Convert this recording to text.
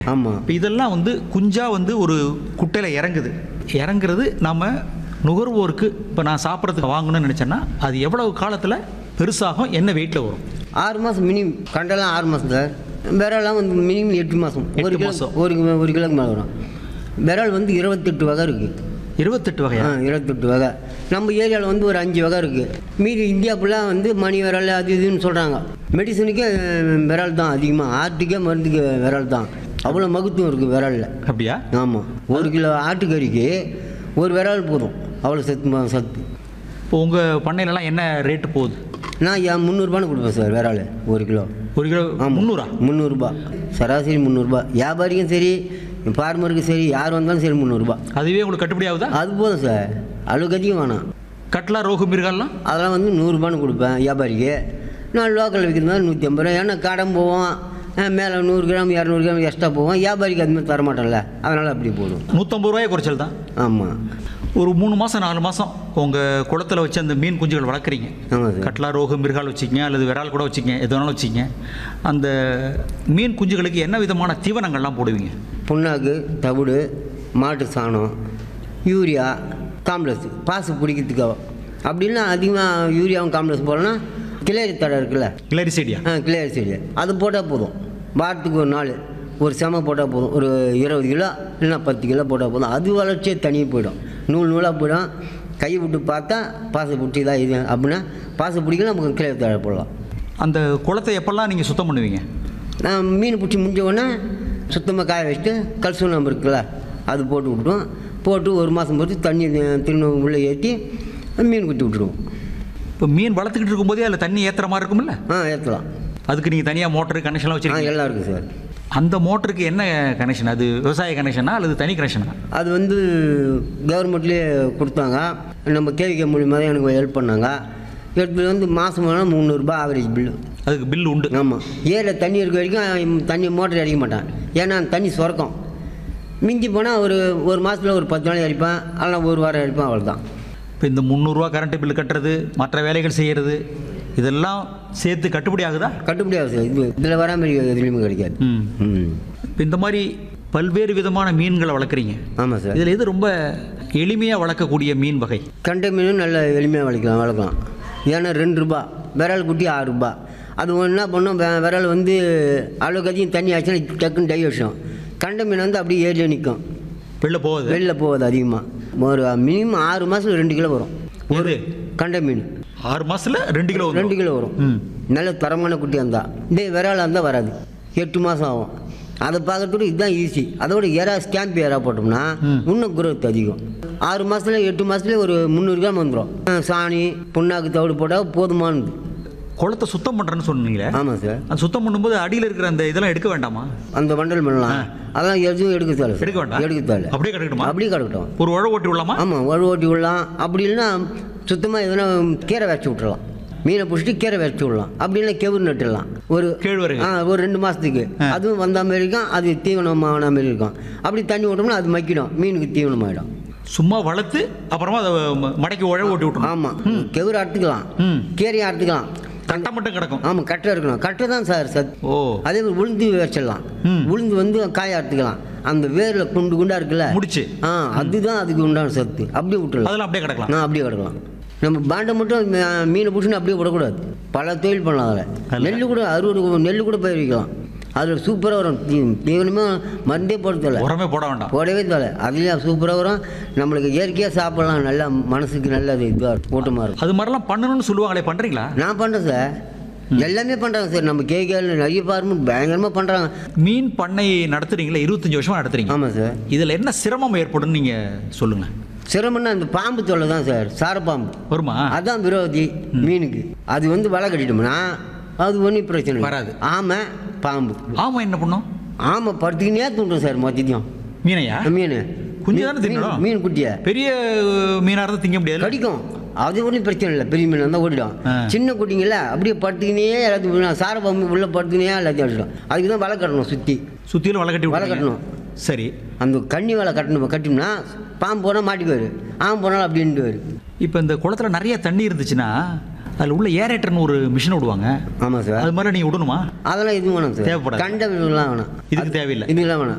ஆமாம் இப்போ இதெல்லாம் வந்து குஞ்சா வந்து ஒரு குட்டையில் இறங்குது இறங்குறது நம்ம நுகர்வோருக்கு இப்போ நான் சாப்பிட்றதுக்கு வாங்கணும்னு நினச்சேன்னா அது எவ்வளவு காலத்தில் பெருசாகும் என்ன வெயிட்டில் வரும் ஆறு மாதம் மினிமம் கண்டெல்லாம் ஆறு மாதம் சார் விரலாம் வந்து மினிமம் எட்டு மாதம் ஒரு எட்டு கிலோ மாசம். ஒரு கிலோ- ஒரு கிலோக்கு மேலே வரும் விரல் வந்து இருபத்தெட்டு வகை இருக்குது இருபத்தெட்டு ஆ வகையா இருபத்தெட்டு வகை நம்ம ஏரியாவில் வந்து ஒரு அஞ்சு வகை இருக்குது மீதி இந்தியா ஃபுல்லாக வந்து மணி விரல் அது இதுன்னு சொல்கிறாங்க மெடிசனுக்கே அஹ், விரல் தான் அதிகமாக ஆட்டுக்கே மருந்துக்கு விரல் தான் அவ்வளோ மகத்துவம் இருக்குது விரலில் அப்படியா ஆமாம் ஒரு கிலோ ஆட்டுக்கறிக்கு ஒரு விரல் போதும் அவ்வளோ சத்து ம- சத்து இப்போ உங்கள் பண்ணையிலலாம் என்ன ரேட்டு போகுது நான் ஏன் முந்நூறுபான்னு கொடுப்பேன் சார் விரல் ஒரு கிலோ ஒரு கிலோ ஆமாம். முந்நூறா முந்நூறுரூபா சராசரி முந்நூறுரூபா வியாபாரிக்கும் சரி ஃபார்மருக்கும் சரி யார் வந்தாலும் சரி முந்நூறுரூபா அதுவே உங்களுக்கு கட்டுப்படி ஆகுதா அது போதும் சார் அளவுக்கு அதிகம் வேணாம் கட்லா ரோகு மிருகம்லாம் அதெல்லாம் வந்து நூறுரூபான்னு கொடுப்பேன் வியாபாரிக்கு நான் லோக்கலில் விற்கிற மாதிரி நூற்றி ஐம்பது ரூபா ஏன்னா கடன் போவோம் அஹ் மேலே நூறு கிராம் இரநூறு கிராம் எக்ஸ்ட்ரா போவோம் வியாபாரிக்கு அது மாதிரி தரமாட்டோம்ல அதனால் அப்படி போடும் நூற்றம்பது ரூபாய் குறைச்சல் தான் ஆமாம் ஒரு மூணு மாதம் நாலு மாதம் உங்கள் குளத்தில் வச்சு அந்த மீன் குஞ்சுகள் வளர்க்குறீங்க ஆமாம் சார் கட்லா ரோகு மிருகால் வச்சுக்கங்க அல்லது விரால் கூட வச்சுக்கங்க எது வேணாலும் வச்சுக்கங்க அந்த மீன் குஞ்சுகளுக்கு என்ன விதமான தீவனங்கள்லாம் போடுவீங்க புண்ணாக்கு தவிடு மாட்டு சாணம் யூரியா காம்ப்ளெக்ஸ் பாசு பிடிக்கிறதுக்காக அப்படின்னா அதிகமாக யூரியாவும் காம்ப்ளெக்ஸ் போடணும்னா கிளேரி தடை இருக்குல்ல கிளரி செடியா ஆ கிளியர் செடி அது போட்டால் போதும் வாரத்துக்கு ஒரு நாள் ஒரு செம போட்டால் போதும் ஒரு இருபது கிலோ இல்லைன்னா பத்து கிலோ போட்டால் போதும் அது வளர்ச்சியே தனியாக போயிடும் நூல் நூலாக போயிடும் கை விட்டு பார்த்தா பாசை பிடிச்சி தான் இது அப்படின்னா பாசை பிடிக்கலாம் நமக்கு கிளியர் தழை போடலாம் அந்த குளத்தை எப்பெல்லாம் நீங்கள் சுத்தம் பண்ணுவீங்க நான் மீன் பிடிச்சி முடிஞ்ச உடனே சுத்தமாக காய வச்சுட்டு கல்சூனம் இருக்குல்ல அது போட்டு விட்டுருவோம் போட்டு ஒரு மாதம் பொறுத்து தண்ணி திரும்ப உள்ளே ஏற்றி மீன் குத்தி விட்டுருவோம் இப்போ மீன் வளர்த்துக்கிட்டு இருக்கும்போதே அதில் தண்ணி ஏற்றுற மாதிரி இருக்கும்ல ஆ ஏற்றலாம் அதுக்கு நீங்கள் தனியாக மோட்டரு கனெக்ஷன்லாம் ஆ வச்சுருக்கீங்க எல்லாம் இருக்குது சார் அந்த மோட்டருக்கு என்ன கனெக்ஷன் அது விவசாய கனெக்ஷனா அல்லது தனி கனெக்ஷனா அது வந்து கவர்மெண்ட்லேயே கொடுத்தாங்க நம்ம கேவிகே மூலியமாக தான் எனக்கு ஹெல்ப் பண்ணாங்க எடுத்து வந்து மாதம் வேணால் முந்நூறுரூபா ஆவரேஜ் பில்லு அதுக்கு பில் உண்டு ஆமாம் ஏரியில் தண்ணி இருக்க வரைக்கும் தண்ணி மோட்டர் அடிக்க மாட்டேன் ஏன்னா தண்ணி சுரக்கும் மிஞ்சி போனால் ஒரு ஒரு மாதத்தில் ஒரு பத்து நாள் அடிப்பேன் ஆனால் ஒரு வாரம் அடிப்பேன் அவ்வளோதான் இப்போ இந்த முந்நூறுரூவா கரண்ட் பில் கட்டுறது மற்ற வேலைகள் செய்கிறது இதெல்லாம் சேர்த்து கட்டுப்படி ஆகுதா கட்டுப்படி ஆகுது சார் இது இதில் வராமல் எதுலேயுமே கிடைக்காது ம் ம் இப்போ இந்த மாதிரி பல்வேறு விதமான மீன்களை வளர்க்குறீங்க ஆமாம் சார் இதில் எது ரொம்ப எளிமையாக வளர்க்கக்கூடிய மீன் வகை கண்டை மீனும் நல்ல எளிமையாக வளர்க்கலாம் வளர்க்கலாம் ஏன்னா ரெண்டு ரூபா விரல் குட்டி ஆறு ரூபா அது ஒன்று என்ன பண்ணோம் வெ- விரல் வந்து அளவுக்கு அதிகம் தண்ணி ஆச்சுன்னா டக்குன்னு டைவர்ஷன் கண்டை மீன் வந்து அப்படியே ஏரியா நிற்கும் வெளில போகுது வெளில போகாது அதிகமாக ஒரு மினிமம் ஆறு மாதத்துல ரெண்டு கிலோ வரும் ஒரு கண்டை மீன் ஆறு மாசத்துல ரெண்டு கிலோ ரெண்டு கிலோ வரும் ம் நல்ல தரமான குட்டியாக இருந்தால் இதே விரலாக இருந்தால் வராது எட்டு மாதம் ஆகும் அதை பார்க்கறதுக்கு இதுதான் ஈஸி அதோட எறா ஸ்கேம்ப் எறா போட்டோம்னா ம். இன்னும் growth அதிகம் ஆறு மாதத்துல எட்டு மாதத்துல ஒரு முந்நூறு கிராம் வந்துடும் சாணி புண்ணாக்கு தவிடு போட்டால் போதுமானது குளத்தை சுத்தம் பண்ணுறேன்னு சொன்னீங்களே ஆமாம் சார் அது சுத்தம் பண்ணும்போது அடியில் இருக்கிற அந்த இதெல்லாம் எடுக்க வேண்டாமா அந்த வண்டல் பண்ணலாம் அதெல்லாம் எதுவும் எடுக்க தேவை எடுக்க வேண்டாம் எடுக்க தேவை அப்படியே கிடக்கட்டுமா அப்படியே கிடக்கட்டும் ஒரு உழவு ஓட்டி விடலாமா ஆமாம் வலு ஓட்டி விடலாம் அப்படி இல்லைன்னா சுத்தமாக எதுனா கீரை வச்சு விட்டுறலாம் மீனை பிடிச்சிட்டு கீரை வச்சு விடலாம் அப்படி இல்லைன்னா கெவுரு நட்டுடலாம் ஒரு கேழ்வரகு ஆ ஒரு ரெண்டு மாதத்துக்கு அதுவும் வந்த மாதிரி இருக்கும் அது தீவனமான மாதிரி இருக்கும் அப்படி தண்ணி விட்டோம்னா அது மக்கிடும் மீனுக்கு தீவனமாயிடும் சும்மா வளர்த்து அப்புறமா அதை ம- மடக்கி உழவு ஓட்டி விட்டுணும் ஆமாம் கெவுரு அறுத்துக்கலாம் ம் கீரையை அறுத்துக்கலாம் கட்டை மட்டும் கிடக்கும் ஆமாம் கட்டை இருக்கணும் கட்டை தான் சார் சத் ஓ அதே மாதிரி உளுந்து வச்சிடலாம் ம். உளுந்து வந்து காய அறுத்துக்கலாம் அந்த வேரில் குண்டு குண்டா இருக்குல்ல முடிச்சு ஆ அதுதான் அதுக்கு உண்டான சத்து அப்படியே விட்டுறலாம் அதெல்லாம் அப்படியே கிடக்கலாம் ஆ அப்படியே கிடக்கலாம் நம்ம பாண்டை மட்டும் மீ- மீனை பிடிச்சின்னு அப்படியே விடக்கூடாது பல தொழில் பண்ணலாம் அதில் அதில். நெல் கூட அறுவடை நெல் கூட பயிர் வைக்கலாம் அதில் சூப்பராக வரும் தீ- தீவனமே மருந்தே போட தேவை உரமே போட வேண்டாம் போடவே தேவை அதுலேயும் சூப்பராக வரும் நம்மளுக்கு இயற்கையாக சாப்பிடலாம் நல்லா மனசுக்கு நல்லது இதுவாக இருக்கும் கூட்டமாக இருக்கும் அது மாதிரிலாம் பண்ணணும்னு சொல்லுவாங்களே பண்ணுறீங்களா நான் பண்ணுறேன் சார் எல்லாமே பண்ணுறாங்க சார் நம்ம கேகேல நிறைய ஃபார்மும் பயங்கரமாக பண்ணுறாங்க மீன் பண்ணை நடத்துறீங்களா இருபத்தஞ்சி வருஷமா நடத்துறீங்க ஆமாம் சார் இதில் என்ன சிரமம் ஏற்படும் நீங்கள் சொல்லுங்கள் சிரமம்னா அந்த பாம்பு தொல்லை தான் சார் சாரப்பாம்பு வருமா அதான் விரோதி மீனுக்கு அது வந்து வலை கட்டிட்டோம்னா அது ஒன்றும் பிரச்சனை இல்லை. வராது. ஆமை பாம்பு ஆமாம் என்ன பண்ணும் ஆமை படுத்துக்கினே தூண்டும் சார் மொத்தத்தையும் மீனையா மீன் குஞ்சு தானே மீன் தின்னணும்? மீன் குட்டியை பெரிய மீனாக இருந்தால் திங்க முடியாது கடிக்கும் அது ஒன்றும் பிரச்சனை இல்லை பெரிய மீன் இருந்தால் ஓடிடும் ஆ. சின்ன குட்டிங்கள அப்படியே படுத்துக்கினே எல்லாத்தையும் விடணும். சாரப்பாம்பு உள்ளே படுத்துக்கினே எல்லாத்தையும் அடிச்சிடும் அதுக்கு தான் வலை கட்டணும் சுற்றி சுற்றிலும் வலை கட்டி வலை விட்டுறீங்க. கட்டணும். சரி அந்த கண்ணி வலை கட்டணும் கட்டினோம்னா பாம்பு போனால் மாட்டிக்குவார் ஆம் போனாலும் அப்படின்ட்டு இப்போ இந்த குளத்துல நிறைய தண்ணி இருந்துச்சுன்னா அதில் உள்ள ஏரேட்டர்னு ஒரு மிஷின் விடுவாங்க ஆமாம் சார் அது மாதிரி நீங்கள் விடணுமா அதெல்லாம் எதுவும் வேணாம் சார் தேவைப்படாது. கண்ட விடலாம் வேணாம் இதுக்கு தேவையில்லை இதெல்லாம் வேணாம்